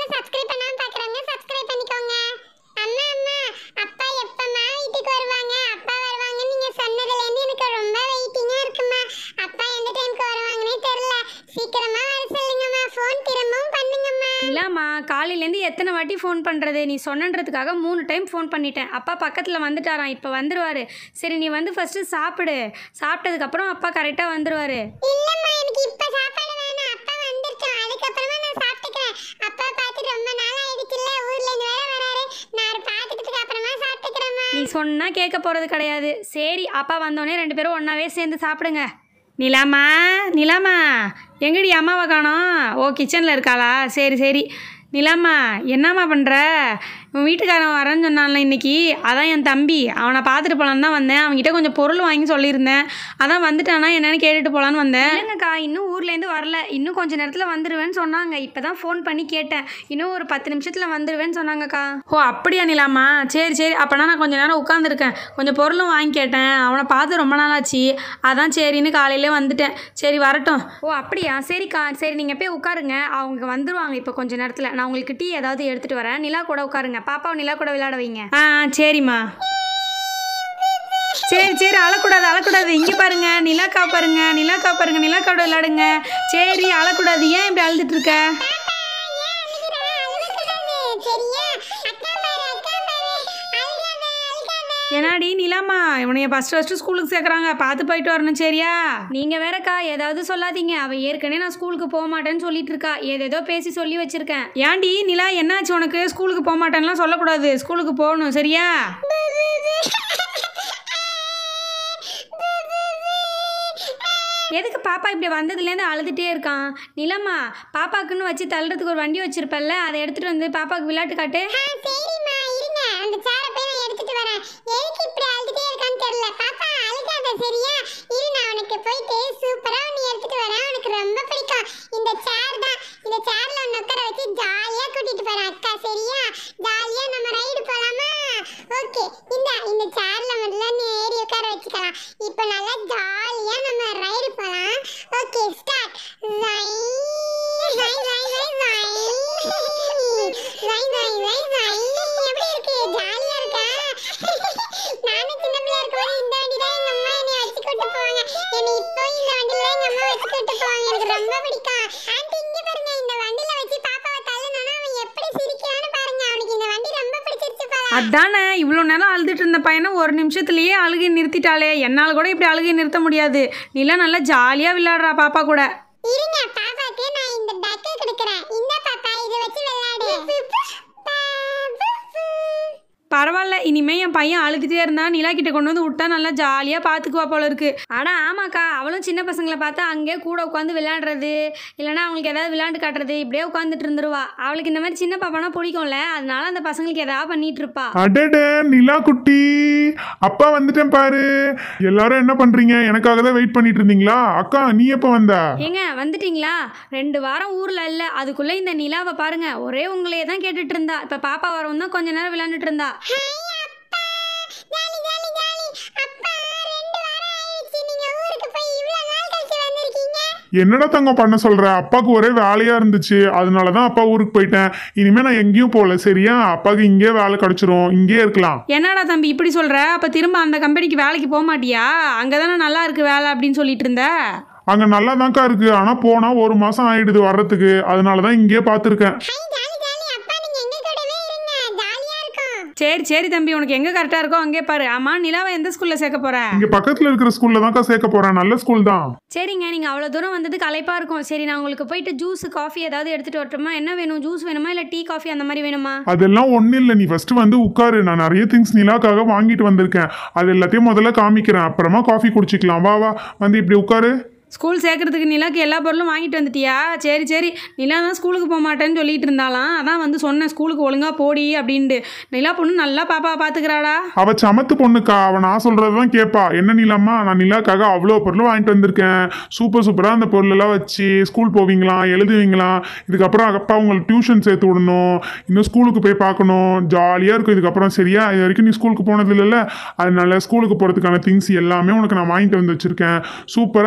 subscribe பண்ணாம பார்க்கறவங்க subscribe பண்ணிக்கோங்க அம்மா அம்மா அப்பா எப்பம்மா வீட்டுக்கு வருவாங்க அப்பா வருவாங்கன்னு நீங்க சொன்னதுல இருந்து எனக்கு ரொம்ப வெயிட்டிங்கா இருக்குமா அப்பா எந்த டைம்க்கு வருவாங்கன்னே தெரியல சீக்கிரமா வர சொல்லுங்கம்மா ஃபோன் திரும்பவும் பண்ணுங்கம்மா இல்லம்மா காலையிலேருந்து எத்தனை வாட்டி ஃபோன் பண்ணுறது நீ சொன்னன்றதுக்காக மூணு டைம் ஃபோன் பண்ணிட்டேன் அப்பா பக்கத்தில் வந்துட்டாராம் இப்போ வந்துருவாரு சரி நீ வந்து ஃபஸ்ட்டு சாப்பிடு சாப்பிட்டதுக்கப்புறம் அப்பா கரெக்டாக வந்துருவாரு இல்லம்மா எனக்கு இப்ப சாப்பாடு வேணாம் அப்பா வந்துருச்சோம் அதுக்கப்புறமா நான் சாப்பிட்டுக்கிறேன் அப்பா பார்த்து ரொம்ப நாள் ஆயிடுச்சுல்ல ஊர்ல இருந்து வேற வராரு நான் பார்த்துக்கிட்டு அப்புறமா சாப்பிட்டுக்கிறேம்மா நீ சொன்னால் கேட்க போகிறது கிடையாது சரி அப்பா வந்தோடனே ரெண்டு பேரும் ஒன்றாவே சேர்ந்து சாப்பிடுங்க நிலாமா நிலாமா எங்கடி அம்மாவை காணோம் ஓ கிச்சனில் இருக்காளா சரி சரி நிலாமா என்னம்மா பண்ணுற உன் வீட்டுக்காரன் வரேன்னு சொன்னான்ல இன்னைக்கு அதான் என் தம்பி அவனை பார்த்துட்டு போலான்னு தான் வந்தேன் அவன்கிட்ட கொஞ்சம் பொருள் வாங்கி சொல்லியிருந்தேன் அதான் வந்துட்டானா என்னன்னு கேட்டுட்டு போலான்னு வந்தேன் இல்லைங்கக்கா இன்னும் ஊர்லேருந்து வரல இன்னும் கொஞ்ச நேரத்தில் வந்துடுவேன்னு சொன்னாங்க இப்போ தான் ஃபோன் பண்ணி கேட்டேன் இன்னும் ஒரு பத்து நிமிஷத்தில் வந்துடுவேன்னு சொன்னாங்கக்கா ஓ அப்படியா நிலாமா சரி சரி அப்போனா நான் கொஞ்ச நேரம் உட்காந்துருக்கேன் கொஞ்சம் பொருளும் வாங்கி கேட்டேன் அவனை பார்த்து ரொம்ப நாளாச்சு அதான் சரின்னு காலையிலே வந்துட்டேன் சரி வரட்டும் ஓ அப்படியா சரிக்கா சரி நீங்கள் போய் உட்காருங்க அவங்க வந்துருவாங்க இப்போ கொஞ்ச நேரத்தில் நான் உங்களுக்கு டீ ஏதாவது எடுத்துகிட்டு வரேன் நிலா கூட உட்காருங்க பாப்பாவை நிலா கூட விளையாட வைங்க ஆ சரிம்மா சரி சரி அழக்கூடாது அழக்கூடாது இங்கே பாருங்க நிலாக்கா பாருங்க நிலாக்கா பாருங்க நிலாக்காவோட விளையாடுங்க சரி அழக்கூடாது ஏன் இப்படி அழுதுட்டு இருக்க என்னாடி நிலாமா இவனைய ஃபஸ்ட்டு ஃபஸ்ட்டு ஸ்கூலுக்கு சேர்க்குறாங்க பார்த்து போயிட்டு வரணும் சரியா நீங்கள் வேறக்கா ஏதாவது சொல்லாதீங்க அவள் ஏற்கனவே நான் ஸ்கூலுக்கு போக மாட்டேன்னு சொல்லிட்டு இருக்கா ஏதேதோ பேசி சொல்லி வச்சிருக்கேன் ஏன்டி நிலா என்னாச்சு உனக்கு ஸ்கூலுக்கு போக மாட்டேன்லாம் சொல்லக்கூடாது ஸ்கூலுக்கு போகணும் சரியா எதுக்கு பாப்பா இப்படி வந்ததுலேருந்து அழுதுகிட்டே இருக்கான் நிலம்மா பாப்பாக்குன்னு வச்சு தள்ளுறதுக்கு ஒரு வண்டி வச்சிருப்பல்ல அதை எடுத்துகிட்டு வந்து பாப்பாவுக்கு விளையாட்டு காட்டு சரிம்மா இருங்க அந்த சேரை போய் நான் எடுத்துட்டு வரேன் எதுக்கு இப்படி அழுதுட்டே இருக்கான்னு தெரியல பாப்பா அழுகாத சரியா இரு நான் உனக்கு போயிட்டு சூப்பரா நீ எடுத்துட்டு வரேன் உனக்கு ரொம்ப பிடிக்கும் இந்த சேர் தான் இந்த சேர்ல உன்னை உட்கார வச்சு ஜாலியா கூட்டிட்டு போறேன் அக்கா சரியா ஜாலியா நம்ம ரைடு போலாமா ஓகே இந்த இந்த சேர்ல முதல்ல நீ ஏறி உட்கார வச்சுக்கலாம் இப்போ நல்லா ஜாலியா நம்ம ரைடு போலாம் ஓகே ஸ்டார்ட் ரை ரை ரை ரை ரை ரை ரை ரை ரை எப்படி இருக்கு ஜாலியா இருக்கா நானும் சின்ன பிள்ளையா இருக்கும்போது இந்த வண்டி தான் எங்க அம்மா என்னை வச்சு கூட்டு போவாங்க என்னை இப்போ இந்த வண்டியில தான் எங்க அம்மா வச்சு கூட்டு போவாங்க எனக்கு ரொம்ப பிடிக்கும் ஆண்டி இங்க பாருங்க இந்த வண்டியில வச்சு பாப்பாவை தள்ளுனா அவன் எப்படி சிரிக்கிறான்னு பாருங்க அவனுக்கு இந்த வண்டி ரொம்ப பிடிச்சிருச்சு போல அதானே இவ்வளோ நேரம் அழுதுட்டு இருந்த பையனை ஒரு நிமிஷத்துலேயே அழுகை நிறுத்திட்டாளே என்னால் கூட இப்படி அழுகை நிறுத்த முடியாது நிலா நல்லா ஜாலியாக விளையாடுறா பாப்பா கூட இருங்க பாப்பாக்கு நான் இந்த டக்கை கொடுக்கறேன் இந்த பாப்பா இதை வச்சு விளையாடு பரவாயில்ல இனிமே என் பையன் அழுதுகிட்டே இருந்தா நிலா கிட்ட கொண்டு வந்து விட்டா நல்லா ஜாலியாக பார்த்துக்குவா போல இருக்கு ஆனால் ஆமாக்கா அவளும் சின்ன பசங்களை பார்த்தா அங்கேயே கூட உட்காந்து விளையாடுறது இல்லைன்னா அவங்களுக்கு ஏதாவது விளையாண்டு காட்டுறது இப்படியே உட்காந்துட்டு இருந்துருவா அவளுக்கு இந்த மாதிரி சின்ன பாப்பானா பிடிக்கும்ல அதனால அந்த பசங்களுக்கு ஏதாவது பண்ணிட்டு இருப்பா அடட நிலா குட்டி அப்பா வந்துட்டேன் பாரு எல்லாரும் என்ன பண்றீங்க எனக்காக தான் வெயிட் பண்ணிட்டு இருந்தீங்களா அக்கா நீ எப்ப வந்த ஏங்க வந்துட்டீங்களா ரெண்டு வாரம் ஊரில் இல்லை அதுக்குள்ளே இந்த நிலாவை பாருங்க ஒரே உங்களையே தான் கேட்டுட்டு இருந்தா இப்போ பாப்பா வரவும் தான் கொஞ்ச நேரம் விளையாண்டுட்டு இருந்தா ஹாய் அப்பா ஜாலி ஜாலி ஜாலி அப்பா ரெண்டு வாரம் ஆயிடுச்சு நீங்க ஊருக்கு போய் இவ்வளவு நாள் கழிச்சு வந்திருக்கீங்க என்னடா தங்கம் பண்ண சொல்ற அப்பாவுக்கு ஒரே வேலையா இருந்துச்சு அதனால தான் அப்பா ஊருக்கு போயிட்டேன் இனிமே நான் எங்கேயும் போகல சரியா அப்பாவுக்கு இங்கேயே வேலை கிடைச்சிரும் இங்கேயே இருக்கலாம் என்னடா தம்பி இப்படி சொல்கிற அப்போ திரும்ப அந்த கம்பெனிக்கு வேலைக்கு போக மாட்டியா அங்கே தானே நல்லா இருக்கு வேலை அப்படின்னு சொல்லிட்டு இருந்த அங்க நல்லா தான்க்கா இருக்கு ஆனா போனா ஒரு மாசம் ஆயிடுது வர்றதுக்கு அதனால தான் இங்கேயே பார்த்துருக்கேன் ஹாய் ஜாலி ஜாலி அப்பா நீங்க எங்க கூடவே இருங்க ஜாலியா இருக்கும் சரி சரி தம்பி உனக்கு எங்கே கரெக்டாக இருக்கோ அங்கே பாரு ஆமாம் நிலாவை எந்த ஸ்கூலில் சேர்க்க போகிற இங்க பக்கத்துல இருக்கிற ஸ்கூல்ல தான்க்கா சேர்க்க போறேன் நல்ல ஸ்கூல் தான் சரிங்க நீங்கள் அவ்வளோ தூரம் வந்தது களைப்பாக இருக்கும் சரி நான் உங்களுக்கு போயிட்டு ஜூஸ் காஃபி ஏதாவது எடுத்துகிட்டு வரட்டுமா என்ன வேணும் ஜூஸ் வேணுமா இல்லை டீ காஃபி அந்த மாதிரி வேணுமா அதெல்லாம் ஒன்றும் இல்லை நீ ஃபர்ஸ்ட் வந்து உட்காரு நான் நிறைய திங்ஸ் நிலாக்காக வாங்கிட்டு வந்திருக்கேன் அது எல்லாத்தையும் முதல்ல காமிக்கிறேன் அப்புறமா காஃபி குடிச்சிக்கலாம் வா வா வந்து இப்படி உட்காரு ஸ்கூல் சேர்க்கறதுக்கு நிலாக்கு எல்லா பொருளும் வாங்கிட்டு வந்துட்டியா சரி சரி நிலா தான் ஸ்கூலுக்கு போக மாட்டேன்னு சொல்லிட்டு இருந்தாலாம் அதான் வந்து சொன்னேன் ஸ்கூலுக்கு ஒழுங்கா போடி அப்படின்ட்டு நிலா பொண்ணு நல்லா பாப்பா பார்த்துக்கிறாடா அவ சமத்து பொண்ணுக்கா அவ நான் சொல்றதுதான் கேட்பா என்ன நிலாமா நான் நிலாக்காக அவ்வளோ பொருள் வாங்கிட்டு வந்திருக்கேன் சூப்பர் சூப்பரா அந்த பொருள் எல்லாம் வச்சு ஸ்கூல் போவீங்களா எழுதுவீங்களா இதுக்கப்புறம் அப்பா உங்களுக்கு டியூஷன் சேர்த்து விடணும் இன்னும் ஸ்கூலுக்கு போய் பார்க்கணும் ஜாலியா இருக்கும் இதுக்கப்புறம் சரியா இது வரைக்கும் நீ ஸ்கூலுக்கு போனது இல்லைல்ல அதனால ஸ்கூலுக்கு போறதுக்கான திங்ஸ் எல்லாமே உனக்கு நான் வாங்கிட்டு வந்து வச்சிருக்கேன் சூப்பரா இருக்கும்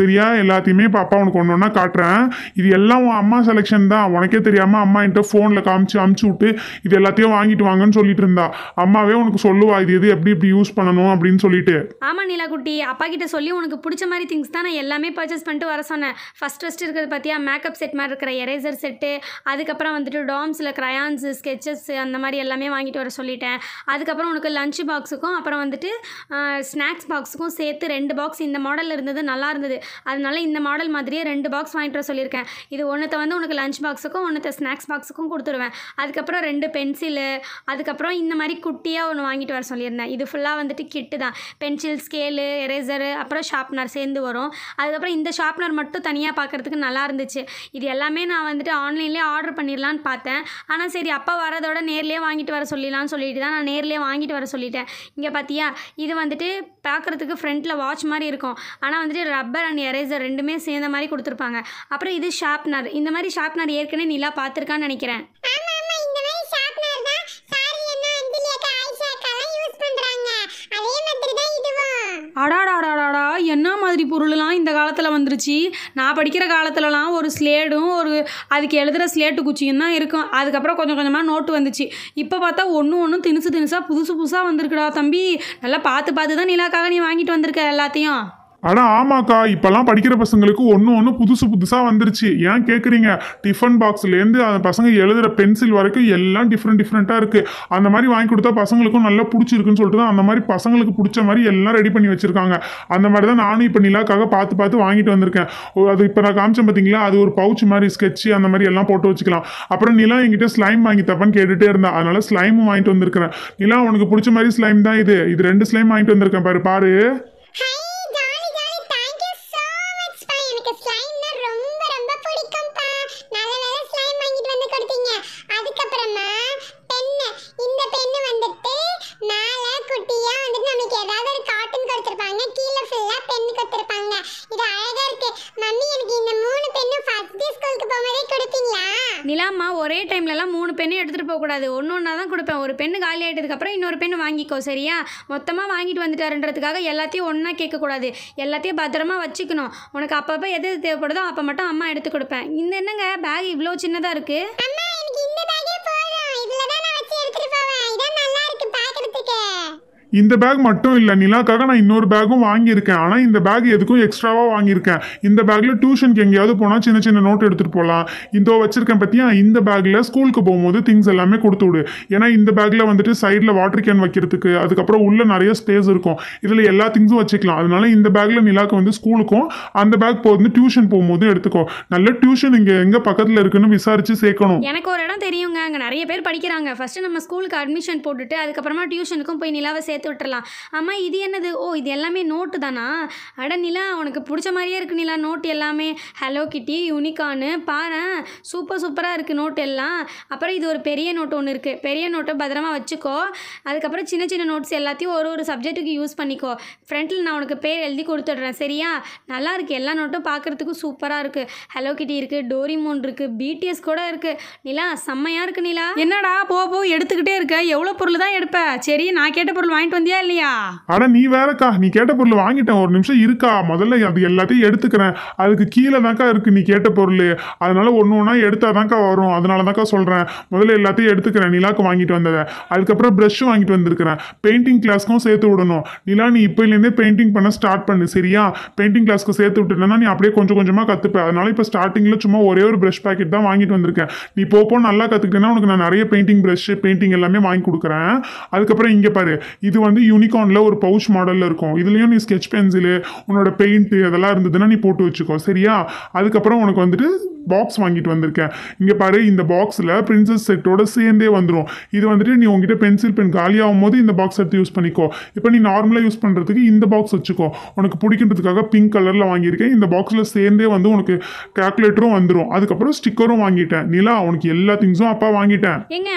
சரியா எல்லாத்தையுமே இப்போ அப்பா உனக்கு ஒன்று ஒன்றா காட்டுறேன் இது எல்லாம் உன் அம்மா செலெக்ஷன் தான் உனக்கே தெரியாமல் அம்மா என்கிட்ட ஃபோனில் காமிச்சு அமுச்சு விட்டு இது எல்லாத்தையும் வாங்கிட்டு வாங்கன்னு சொல்லிட்டு இருந்தா அம்மாவே உனக்கு சொல்லுவா இது எது எப்படி இப்படி யூஸ் பண்ணணும் அப்படின்னு சொல்லிட்டு ஆமாம் நீலா குட்டி அப்பா கிட்ட சொல்லி உனக்கு பிடிச்ச மாதிரி திங்ஸ் தான் நான் எல்லாமே பர்ச்சேஸ் பண்ணிட்டு வர சொன்னேன் ஃபஸ்ட் ஃபஸ்ட் இருக்கிறது பார்த்தியா மேக்கப் செட் மாதிரி இருக்கிற எரேசர் செட்டு அதுக்கப்புறம் வந்துட்டு டாம்ஸில் க்ரையான்ஸு ஸ்கெச்சஸ் அந்த மாதிரி எல்லாமே வாங்கிட்டு வர சொல்லிட்டேன் அதுக்கப்புறம் உனக்கு லஞ்ச் பாக்ஸுக்கும் அப்புறம் வந்துட்டு ஸ்நாக்ஸ் பாக்ஸுக்கும் சேர்த்து ரெண்டு பாக்ஸ் இந்த மாடலில் இருந்தது நல்லா இருந்தது அதனால இந்த மாடல் மாதிரியே ரெண்டு பாக்ஸ் வாங்கிட்டு வர சொல்லியிருக்கேன் இது ஒன்றத்தை வந்து உனக்கு லஞ்ச் பாக்ஸுக்கும் ஒன்றத்தை ஸ்நாக்ஸ் பாக்ஸுக்கும் கொடுத்துருவேன் அதுக்கப்புறம் ரெண்டு பென்சிலு அதுக்கப்புறம் இந்த மாதிரி குட்டியாக ஒன்று வாங்கிட்டு வர சொல்லியிருந்தேன் இது ஃபுல்லாக வந்துட்டு கிட்டு தான் பென்சில் ஸ்கேலு எரேசரு அப்புறம் ஷார்ப்னர் சேர்ந்து வரும் அதுக்கப்புறம் இந்த ஷார்ப்னர் மட்டும் தனியாக பார்க்குறதுக்கு நல்லா இருந்துச்சு இது எல்லாமே நான் வந்துட்டு ஆன்லைன்லேயே ஆர்டர் பண்ணிடலான்னு பார்த்தேன் ஆனால் சரி அப்பா வரதோட நேர்லேயே வாங்கிட்டு வர சொல்லிடலாம்னு சொல்லிட்டு தான் நான் நேர்லேயே வாங்கிட்டு வர சொல்லிட்டேன் இங்கே பார்த்தியா இது வந்துட்டு பார்க்குறதுக்கு ஃப்ரண்ட்டில் வாட்ச் மாதிரி இருக்கும் ஆனால் வந்துட்டு ரப்பர் அண்ட் எரேசர் ரெண்டுமே சேர்ந்த மாதிரி கொடுத்துருப்பாங்க அப்புறம் இது ஷார்ப்னர் இந்த மாதிரி ஷார்ப்னர் ஏற்கனவே நிலா பார்த்துருக்கான்னு நினைக்கிறேன் ஆமா ஆமா இந்த மாதிரி ஷார்ப்னர் தான் சாரி என்ன அஞ்சலி அக்கா ஆயிஷா அக்காலாம் யூஸ் பண்றாங்க அதே மாதிரி தான் இதுவும் அடாடாடாடாடா என்ன மாதிரி பொருள்லாம் இந்த காலத்தில் வந்துருச்சு நான் படிக்கிற காலத்துலலாம் ஒரு ஸ்லேடும் ஒரு அதுக்கு எழுதுகிற ஸ்லேட்டு குச்சியும் தான் இருக்கும் அதுக்கப்புறம் கொஞ்சம் கொஞ்சமாக நோட்டு வந்துச்சு இப்போ பார்த்தா ஒன்று ஒன்றும் திணுசு திணுசாக புதுசு புதுசாக வந்திருக்குடா தம்பி நல்லா பார்த்து பார்த்து தான் நிலாக்காக நீ வாங்கிட்டு வந்திருக்க எல்லாத்தையும் அட ஆமாக்கா இப்பெல்லாம் படிக்கிற பசங்களுக்கு ஒன்று ஒன்று புதுசு புதுசாக வந்துருச்சு ஏன் கேட்குறீங்க டிஃபன் பாக்ஸ்லேருந்து அந்த பசங்க எழுதுகிற பென்சில் வரைக்கும் எல்லாம் டிஃப்ரெண்ட் டிஃப்ரெண்ட்டாக இருக்குது அந்த மாதிரி வாங்கி கொடுத்தா பசங்களுக்கும் நல்லா பிடிச்சிருக்குன்னு சொல்லிட்டு தான் அந்த மாதிரி பசங்களுக்கு பிடிச்ச மாதிரி எல்லாம் ரெடி பண்ணி வச்சுருக்காங்க அந்த மாதிரி தான் நானும் இப்போ நிலாக்காக பார்த்து பார்த்து வாங்கிட்டு வந்திருக்கேன் ஓ, அது இப்போ நான் காமிச்சேன் பார்த்தீங்களா அது ஒரு பவுச் மாதிரி ஸ்கெட்ச் அந்த மாதிரி எல்லாம் போட்டு வச்சுக்கலாம் அப்புறம் நிலா என்கிட்ட ஸ்லைம் வாங்கி தப்பான்னு கேட்டுகிட்டே இருந்தா அதனால ஸ்லைமும் வாங்கிட்டு வந்திருக்கிறேன் நிலா உனக்கு பிடிச்ச மாதிரி ஸ்லைம் தான் இது இது ரெண்டு ஸ்லைம் வாங்கிட்டு வந்திருக்கேன் பாரு பாரு hi jolly jolly thank you so much பா எனக்கு ஸ்லைம்னா ரொம்ப ரொம்ப பிடிக்கும்பா நல்ல வேளை ஸ்லைம் வாங்கிட்டு வந்து கொடுத்தீங்க அதுக்கப்புறமா பென்னு இந்த பென்னு வந்துட்டு மேலே குட்டியா வந்துட்டு நமக்கு ஏதாவது ஒரு காட்டன் கொடுத்துருப்பாங்க கீழே ஃபுல்லா பென் கொடுத்துருப்பாங்க இது அழகா இருக்கு மம்மி எனக்கு இந்த மூணு பென்னு ஃபர்ஸ்ட் டே ஸ்கூலுக்கு போகும்போதே கொடுப்பீங்களா நிலாம்மா ஒரே டைம்லலாம் மூணு பெண்ணும் எடுத்துகிட்டு போகக்கூடாது ஒன்று ஒன்றா தான் கொடுப்பேன் ஒரு பெண்ணு காலி ஆகிட்டதுக்கப்புறம் இன்னொரு பெண்ணு வாங்கிக்கோ சரியா மொத்தமாக வாங்கிட்டு வந்துட்டாருன்றதுக்காக எல்லாத்தையும் ஒன்றா கேட்கக்கூடாது எல்லாத்தையும் பத்திரமா வச்சுக்கணும் உனக்கு அப்பப்போ எது எது தேவைப்படுதோ அப்போ மட்டும் அம்மா எடுத்து கொடுப்பேன் இந்த என்னங்க பேக் இவ்வளோ சின்னதாக இருக்குது அம்மா எனக்கு இந்த பேக்கே போதும் இதுல தான் நான் வச்சு எடுத்துட்டு போவேன் இதான் நல்லா இருக்கு பார்க்கிறதுக்கு இந்த பேக் மட்டும் இல்லை நிலாக்காக நான் இன்னொரு பேக்கும் வாங்கியிருக்கேன் ஆனால் இந்த பேக் எதுக்கும் எக்ஸ்ட்ராவாக வாங்கியிருக்கேன் இந்த பேக்கில் டியூஷனுக்கு எங்கேயாவது போனால் சின்ன சின்ன நோட் எடுத்துகிட்டு போகலாம் இந்த வச்சிருக்கேன் பற்றியா இந்த பேக்கில் ஸ்கூலுக்கு போகும்போது திங்ஸ் எல்லாமே கொடுத்து விடு ஏன்னா இந்த பேக்கில் வந்துட்டு சைடில் வாட்டர் கேன் வைக்கிறதுக்கு அதுக்கப்புறம் உள்ள நிறைய ஸ்பேஸ் இருக்கும் இதில் எல்லா திங்ஸும் வச்சுக்கலாம் அதனால இந்த பேக்கில் நிலாக்கு வந்து ஸ்கூலுக்கும் அந்த பேக் போ வந்து டியூஷன் போகும்போது எடுத்துக்கோ நல்ல டியூஷன் இங்கே எங்கே பக்கத்தில் இருக்குன்னு விசாரித்து சேர்க்கணும் எனக்கு ஒரு இடம் தெரியுங்க அங்கே நிறைய பேர் படிக்கிறாங்க ஃபஸ்ட்டு நம்ம ஸ்கூலுக்கு அட்மிஷன் போட்டுட்டு அதுக்கப்புறமா டியூஷனுக்கும் போய் நிலாவை சேர்த்து விட்டுறலாம் அம்மா இது என்னது ஓ இது எல்லாமே நோட்டு தானா அட நிலா உனக்கு பிடிச்ச மாதிரியே இருக்கு நிலா நோட் எல்லாமே ஹலோ கிட்டி யூனிகானு பாரேன் சூப்பர் சூப்பராக இருக்குது நோட் எல்லாம் அப்புறம் இது ஒரு பெரிய நோட் ஒன்று இருக்குது பெரிய நோட்டை பத்திரமா வச்சுக்கோ அதுக்கப்புறம் சின்ன சின்ன நோட்ஸ் எல்லாத்தையும் ஒரு ஒரு சப்ஜெக்ட்டுக்கு யூஸ் பண்ணிக்கோ ஃப்ரண்ட்டில் நான் உனக்கு பேர் எழுதி கொடுத்துட்றேன் சரியா நல்லா இருக்குது எல்லா நோட்டும் பார்க்குறதுக்கு சூப்பராக இருக்குது ஹலோ கிட்டி இருக்குது டோரிமோன் இருக்குது பிடிஎஸ் கூட இருக்குது நிலா செம்மையாக இருக்கு நிலா என்னடா போ போ எடுத்துக்கிட்டே இருக்க எவ்வளோ பொருள் தான் எடுப்ப சரி நான் கேட்ட பொருள் வாங்கிட்டு வந்தியா இல்லையா அட நீ வேறக்கா நீ கேட்ட பொருள் வாங்கிட்டேன் ஒரு நிமிஷம் இருக்கா முதல்ல அது எல்லாத்தையும் எடுத்துக்கிறேன் அதுக்கு கீழே தான்க்கா இருக்கு நீ கேட்ட பொருள் அதனால ஒன்று ஒன்றா எடுத்தாதான்க்கா வரும் அதனால தான்க்கா சொல்கிறேன் முதல்ல எல்லாத்தையும் எடுத்துக்கிறேன் நிலாக்கு வாங்கிட்டு வந்ததை அதுக்கப்புறம் ப்ரஷ்ஷும் வாங்கிட்டு வந்திருக்கிறேன் பெயிண்டிங் கிளாஸ்க்கும் சேர்த்து விடணும் நிலா நீ இப்போலேருந்தே பெயிண்டிங் பண்ண ஸ்டார்ட் பண்ணு சரியா பெயிண்டிங் கிளாஸ்க்கு சேர்த்து விட்டுட்டேன்னா நீ அப்படியே கொஞ்சம் கொஞ்சமாக கற்றுப்ப அதனால இப்போ ஸ்டார்டிங்கில் சும்மா ஒரே ஒரு ப்ரஷ் பாக்கெட் தான் வாங்கிட்டு வந்திருக்கேன் நீ போப்போ நல்லா கற்றுக்கிட்டேன்னா உனக்கு நான் நிறைய பெயிண்டிங் ப்ரஷ் பெயிண்டிங் எல்லாமே வாங்கி கொடுக்குறேன் அதுக்கப்புறம் இங்கே பாரு இது வந்து யூனிகார்னில் ஒரு பவுச் மாடலில் இருக்கும் இதுலேயும் நீ ஸ்கெச் பென்சிலு உன்னோட பெயிண்ட்டு அதெல்லாம் இருந்ததுன்னா நீ போட்டு வச்சுக்கோ சரியா அதுக்கப்புறம் உனக்கு வந்துட்டு பாக்ஸ் வாங்கிட்டு வந்திருக்கேன் இங்கே பாரு இந்த பாக்ஸில் பிரின்சஸ் செட்டோட சேர்ந்தே வந்துடும் இது வந்துட்டு நீ உங்ககிட்ட பென்சில் பென் காலியாகும் போது இந்த பாக்ஸ் எடுத்து யூஸ் பண்ணிக்கோ இப்போ நீ நார்மலாக யூஸ் பண்ணுறதுக்கு இந்த பாக்ஸ் வச்சுக்கோ உனக்கு பிடிக்கிறதுக்காக பிங்க் கலரில் வாங்கியிருக்கேன் இந்த பாக்ஸில் சேர்ந்தே வந்து உனக்கு கால்குலேட்டரும் வந்துடும் அதுக்கப்புறம் ஸ்டிக்கரும் வாங்கிட்டேன் நிலா உனக்கு எல்லா திங்ஸும் அப்பா வாங்கிட்டேன் ஏங்க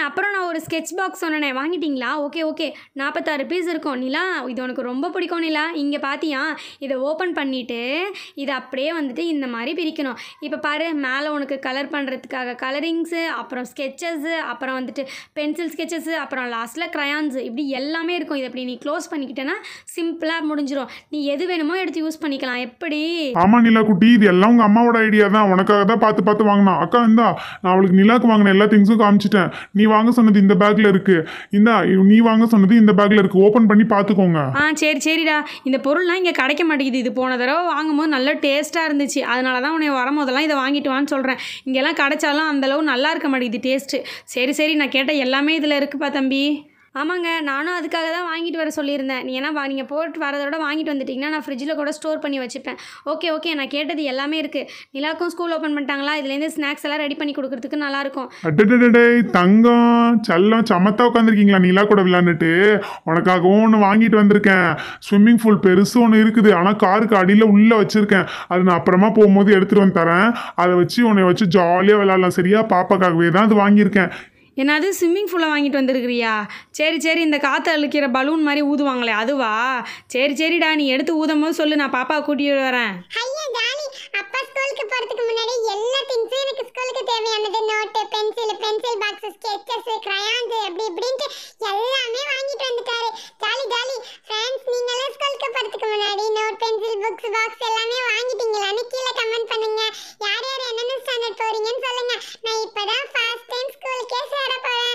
அப்புறம் நான் ஒரு ஸ்கெட்ச் பாக்ஸ் சொன்னேனே வாங்கிட்டீங்களா ஓகே ஓகே நாற்பத்தாறு பீஸ் இருக்கும் நிலா இது உனக்கு ரொம்ப பிடிக்கும் நிலா இங்கே பார்த்தியா இதை ஓப்பன் பண்ணிவிட்டு இதை அப்படியே வந்துட்டு இந்த மாதிரி பிரிக்கணும் இப்போ பாரு மேலே உனக்கு கலர் பண்ணுறதுக்காக கலரிங்ஸு அப்புறம் ஸ்கெச்சஸ்ஸு அப்புறம் வந்துட்டு பென்சில் ஸ்கெச்சஸ்ஸு அப்புறம் லாஸ்ட்டில் க்ரையான்ஸு இப்படி எல்லாமே இருக்கும் இதை இப்படி நீ க்ளோஸ் பண்ணிக்கிட்டேன்னா சிம்பிளாக முடிஞ்சிடும் நீ எது வேணுமோ எடுத்து யூஸ் பண்ணிக்கலாம் எப்படி ஆமா நிலா குட்டி இது எல்லாம் உங்க அம்மாவோட ஐடியா தான் உனக்காக தான் பார்த்து பார்த்து வாங்கினா அக்கா இந்தா நான் அவளுக்கு நிலாக்கு வாங்கின எல்லா திங்ஸும் காமிச்சிட்டேன் நீ வாங்க சொன்னது இந்த பேக்ல இருக்கு இந்தா நீ வாங்க சொன்னது இந்த பேக்ல இருக்கு ஓபன் பண்ணி பார்த்துக்கோங்க ஆ சரி சரிடா இந்த பொருள்லாம் இங்கே கிடைக்க மாட்டேங்குது இது போன தடவை வாங்கும்போது நல்ல டேஸ்ட்டாக இருந்துச்சு அதனால தான் உன்னை வரும்போதெல்லாம் இதை வாங்கிட்டு வான்னு சொல்கிறேன் இங்கெல்லாம் கிடைச்சாலும் அந்தளவு நல்லா இருக்க மாட்டேங்குது டேஸ்ட்டு சரி சரி நான் கேட்ட எல்லாமே இதில் இருக்குப்பா தம்பி ஆமாங்க நானும் அதுக்காக தான் வாங்கிட்டு வர சொல்லியிருந்தேன் நீ ஏன்னா நீங்கள் போட்டு வரதோட வாங்கிட்டு வந்துட்டிங்கன்னா நான் ஃப்ரிட்ஜில் கூட ஸ்டோர் பண்ணி வச்சுப்பேன் ஓகே ஓகே நான் கேட்டது எல்லாமே இருக்குது நிலாக்கும் ஸ்கூல் ஓப்பன் பண்ணிட்டாங்களா இதுலேருந்து ஸ்நாக்ஸ் எல்லாம் ரெடி பண்ணி கொடுக்கறதுக்கு நல்லாயிருக்கும் அடடடடே தங்கம் செல்லம் சமத்தா உட்காந்துருக்கீங்களா நிலா கூட விளையாண்டுட்டு உனக்காகவும் ஒன்று வாங்கிட்டு வந்திருக்கேன் ஸ்விம்மிங் பூல் பெருசு ஒன்று இருக்குது ஆனால் காருக்கு அடியில் உள்ளே வச்சிருக்கேன் அது நான் அப்புறமா போகும்போது எடுத்துட்டு வந்து தரேன் அதை வச்சு உன்னை வச்சு ஜாலியாக விளையாடலாம் சரியா பாப்பாக்காகவே தான் அது வாங்கியிருக்கேன் என்னது ஸ்விம்மிங் பூலை வாங்கிட்டு வந்திருக்கிறியா சரி சரி இந்த காற்று அழுக்கிற பலூன் மாதிரி ஊதுவாங்களே அதுவா சரி சரிடா நீ எடுத்து ஊதும் போது சொல்லு நான் பாப்பா கூட்டிட்டு வரேன் ஐயா ஜாலி அப்பா ஸ்கூலுக்கு போறதுக்கு முன்னாடி எல்லா திங்ஸும் எனக்கு ஸ்கூலுக்கு தேவையானது note pencil pencil box sketches crayons அப்படி இப்படின்ட்டு எல்லாமே வாங்கிட்டு வந்துட்டாரு ஜாலி ஜாலி ஃப்ரெண்ட்ஸ் நீங்க எல்லாம் ஸ்கூலுக்கு போறதுக்கு முன்னாடி நோட் பென்சில் புக்ஸ் பாக்ஸ் எல்லாமே வாங்கிட்டீங்களான்னு கீழே கமெண்ட் பண்ணுங்க யார் யார் என்னென்ன ஸ்டாண்டர்ட் போறீங்கன்னு சொல்லுங்க நான் இப்பதான் ஃபர்ஸ்ட் டைம் ஸ்கூலுக்கே சேர போறேன்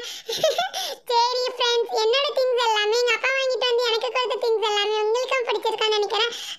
சரி ஃப்ரெண்ட்ஸ் என்னோட திங்ஸ் எல்லாமே எங்க அப்பா வாங்கிட்டு வந்து எனக்கு கொடுத்த திங்ஸ் எல்லாமே உங்களுக்கும் பிடிச்சிருக்கான்னு நினைக்கிறேன்